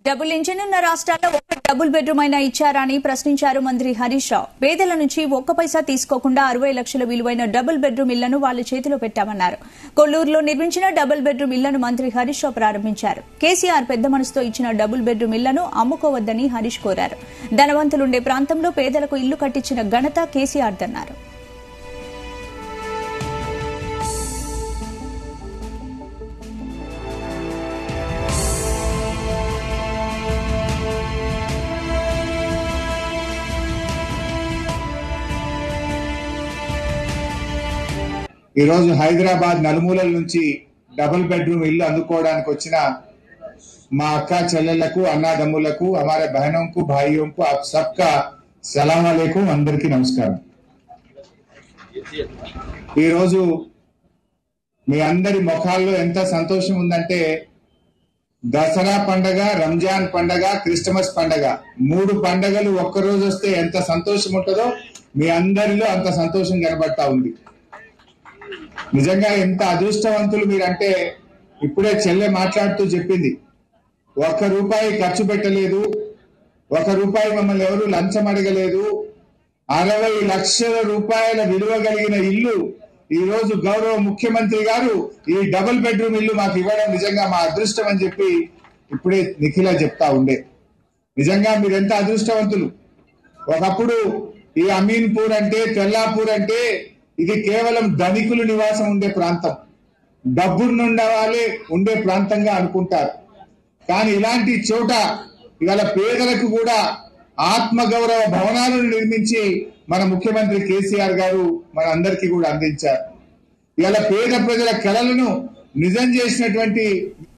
double engine ఉన్న రాష్ట్రాల్లో ఒక్క డబుల్ బెడ్రూమ్ అయినా ఇచ్చారా అని ప్రశ్నించారు మంత్రి హరీష్ రావు పేదల నుంచి ఒక్క పైసా తీసుకోకుండా అరవై లక్షల విలువైన డబుల్ బెడ్రూమ్ ఇళ్లను వాళ్ళ చేతిలో పెట్టామన్నారు కొల్లూరులో నిర్మించిన డబుల్ బెడ్రూమ్ ఇళ్లను మంత్రి హరీష్ రావు ప్రారంభించారు కేసీఆర్ పెద్ద మనసుతో ఇచ్చిన డబుల్ బెడ్రూమ్ ఇళ్లను అమ్ముకోవద్దని హరీష్ కోరారు ధనవంతులుండే ప్రాంతంలో పేదలకు ఇల్లు కట్టించిన ఘనత కేసీఆర్దన్నారు ఈరోజు హైదరాబాద్ నలుమూలల నుంచి డబుల్ బెడ్రూమ్ ఇల్లు అందుకోవడానికి వచ్చిన మా అక్క చెల్లెళ్లకు అన్నాదమ్ములకు हमारे बहनों को भाइयों को आप सबका సలాం అలైకుం అందరికీ నమస్కారం ఈరోజు మీ అందరి ముఖాల్లో ఎంత సంతోషం ఉందంటే దసరా పండగ రంజాన్ పండగ క్రిస్టమస్ పండగ మూడు పండగలు ఒక్కరోజు వస్తే ఎంత సంతోషం ఉంటుందో మీ అందరిలో అంత సంతోషం కనబడతా ఉంది నిజంగా ఎంత అదృష్టవంతులు మీరంటే ఇప్పుడే చెల్లె మాట్లాడుతూ చెప్పింది ఒక్క రూపాయి ఖర్చు పెట్టలేదు ఒక రూపాయి మమ్మల్ని ఎవరు లంచం అడగలేదు అరవై లక్షల రూపాయల విలువ కలిగిన ఇల్లు ఈ రోజు గౌరవ ముఖ్యమంత్రి గారు ఈ డబుల్ బెడ్రూమ్ ఇల్లు మాకు ఇవ్వడం నిజంగా మా అదృష్టం అని చెప్పి ఇప్పుడే నిఖిల చెప్తా ఉండే నిజంగా మీరెంత అదృష్టవంతులు ఒకప్పుడు ఈ అమీన్పూర్ అంటే తెల్లాపూర్ అంటే ఇది కేవలం ధనికులు నివాసం ఉండే ప్రాంతం డబ్బునుండే వాళ్ళే ఉండే ప్రాంతంగా అనుకుంటారు కానీ ఇలాంటి చోట ఇవాళ పేదలకు కూడా ఆత్మగౌరవ భవనాలను నిర్మించి మన ముఖ్యమంత్రి కేసీఆర్ గారు మన అందరికీ కూడా అందించారు ఇవాళ పేద ప్రజల కళలను నిజం చేసినటువంటి